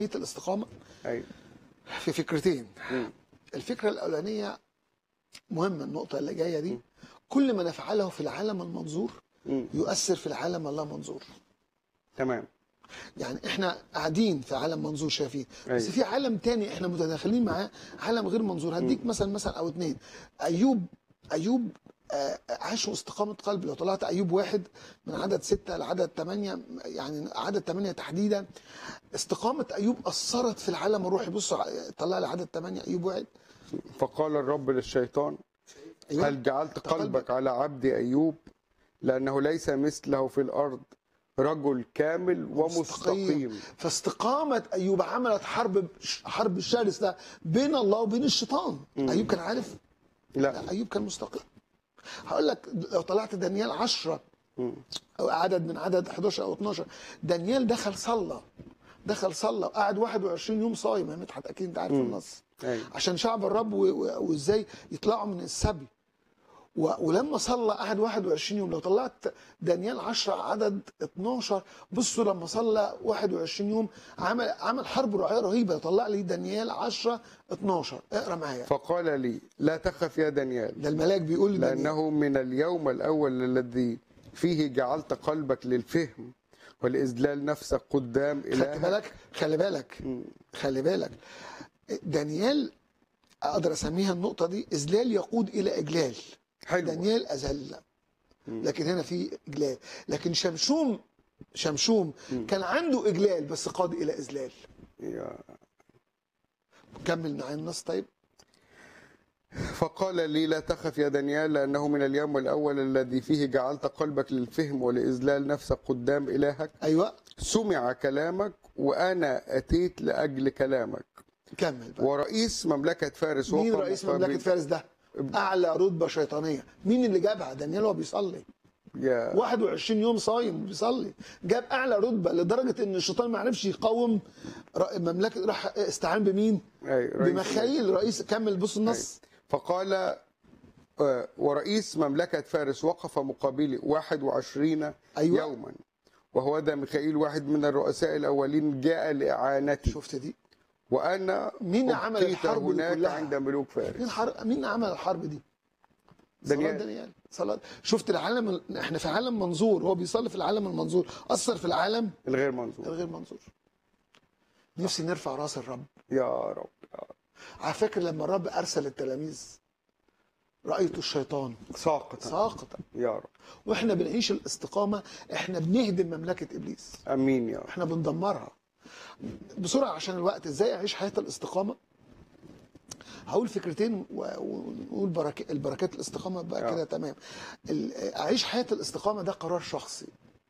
الاستقامه ايوه في فكرتين مم. الفكره الاولانيه مهمه النقطه اللي جايه دي كل ما نفعله في العالم المنظور مم. يؤثر في العالم اللا منظور تمام يعني احنا قاعدين في عالم منظور شايفين بس أيوة. في عالم تاني احنا متداخلين معاه عالم غير منظور هديك مثلا مثلا او اتنين ايوب ايوب آه، عاش استقامة قلب لو طلعت أيوب واحد من عدد ستة لعدد ثمانية يعني عدد ثمانية تحديدا استقامة أيوب أثرت في العالم الروحي بصوا طلع لي عدد ثمانية أيوب واحد فقال الرب للشيطان أيوة. هل جعلت قلبك. قلبك على عبدي أيوب لأنه ليس مثله في الأرض رجل كامل ومستقيم فاستقامة أيوب عملت حرب حرب شرسة بين الله وبين الشيطان أيوب كان عارف لا أيوب كان مستقيم هقول لك لو طلعت دانيال 10 مم. او عدد من عدد 11 او 12 دانيال دخل صلى دخل صلى وقعد 21 يوم صايم يا مدحت اكيد انت عارف النص أيوة. عشان شعب الرب و- و- وازاي يطلعوا من السبي و- ولما صلى قعد 21 يوم لو طلعت دانيال 10 عدد 12 بصوا لما صلى 21 يوم عمل عمل حرب روحيه رهيبه طلع لي دانيال 10 12 اقرا معايا فقال لي لا تخف يا دانيال ده الملاك بيقول لدانيال لأنه من اليوم الأول الذي فيه جعلت قلبك للفهم والإذلال نفسك قدام خدت إلهك بالك خلي بالك خلي بالك دانيال اقدر اسميها النقطه دي اذلال يقود الى اجلال حلو دانيال اذل لكن هنا في اجلال لكن شمشوم شمشوم كان عنده اجلال بس قاد الى اذلال يا- كمل معايا النص طيب فقال لي لا تخف يا دانيال لأنه من اليوم الأول الذي فيه جعلت قلبك للفهم ولإذلال نفسك قدام إلهك ايوه سمع كلامك وأنا أتيت لأجل كلامك كمل بقى ورئيس مملكة فارس مين وقام رئيس مقابل- مملكه فارس ده اعلى رتبه شيطانيه مين اللي جابها دانيال وهو بيصلي يا 21 يوم صايم بيصلي جاب اعلى رتبه لدرجه ان الشيطان ما عرفش يقاوم ر- مملكه راح استعان بمين أي رئيس بمخايل رئيس كمل بص النص فقال آه، ورئيس مملكة فارس وقف مقابلي 21 أيوة. يوما وهو ده ميخائيل واحد من الرؤساء الأولين جاء لإعانتي شفت دي وأنا مين عمل أبقيت الحرب دي هناك كلها؟ عند ملوك فارس مين حر... مين عمل الحرب دي صلاة دانيال. دانيال صلاة شفت العالم ال- احنا في عالم منظور هو بيصلي في العالم المنظور اثر في العالم الغير منظور الغير منظور نفسي نرفع راس الرب يا رب يا رب. على فكره لما الرب ارسل التلاميذ رايت الشيطان ساقطا ساقطا يا رب واحنا بنعيش الاستقامه احنا بنهدم مملكه ابليس امين يا رب احنا بندمرها بسرعه عشان الوقت ازاي اعيش حياه الاستقامه هقول فكرتين و- ونقول برك... البركات الاستقامه بقى آه. كده تمام ال- اعيش حياه الاستقامه ده قرار شخصي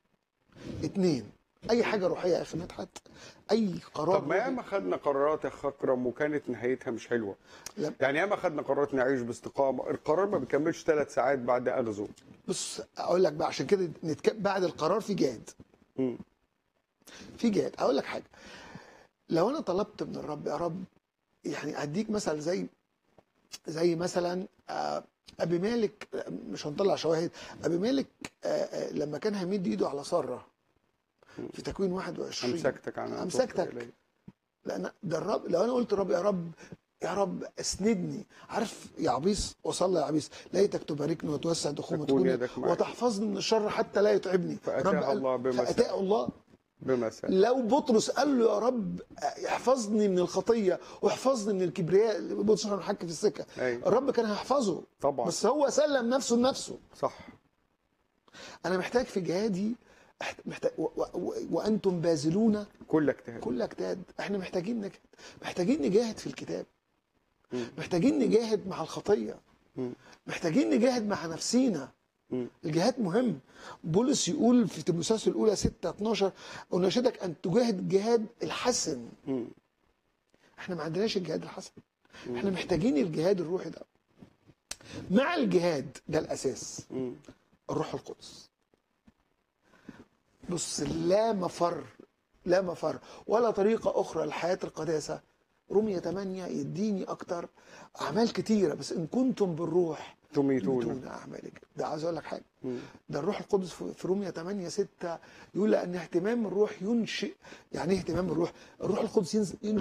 اتنين اي حاجه روحيه يا اخي مدحت اي قرار طب ما روحي- ياما خدنا قرارات يا اخ اكرم وكانت نهايتها مش حلوه لا. يعني ياما خدنا قرارات نعيش باستقامه القرار ما بيكملش ثلاث ساعات بعد اخذه بص اقول لك بقى عشان كده نتك... بعد القرار في جهاد مم. في جهاد اقول لك حاجه لو انا طلبت من الرب يا رب يعني اديك مثل زي زي مثلا آه، ابي مالك آه، مش هنطلع شواهد ابي مالك آه، آه، لما كان هيمد ايده على ساره في تكوين 21 امسكتك عن أن امسكتك تخطئ إلي. لان ده الرب لو انا قلت الرب يا رب يا رب اسندني عارف يا عبيس وصلى يا عبيس ليتك تباركني وتوسع دخومي تكون وتكون يدك معي. وتحفظني من الشر حتى لا يتعبني فأتاه رب قال- الله بما فأتاه الله بمثل لو بطرس قال له يا رب احفظني من الخطيه واحفظني من الكبرياء بطرس احنا بنحكي في السكه أيوة. الرب كان هيحفظه طبعا بس هو سلم نفسه لنفسه صح انا محتاج في جهادي أحت- محتاج و و و وانتم باذلون كل اجتهاد كل اجتهاد احنا محتاجين نجهد محتاجين نجاهد في الكتاب مم. محتاجين نجاهد مع الخطيه مم. محتاجين نجاهد مع نفسينا مم. الجهاد مهم بولس يقول في تيموثاوس الاولى 6 12 اناشدك ان تجاهد جهاد الحسن مم. احنا ما عندناش الجهاد الحسن احنا محتاجين الجهاد الروحي ده مع الجهاد ده الاساس مم. الروح القدس بص لا مفر لا مفر ولا طريقة أخرى لحياة القداسة رومية 8 يديني اكتر اعمال كتيره بس ان كنتم بالروح تميتون تميتون اعمالك ده عايز اقول لك حاجه مم. ده الروح القدس في في رومية 8 6 يقول لان اهتمام الروح ينشئ يعني ايه اهتمام الروح الروح القدس ينزل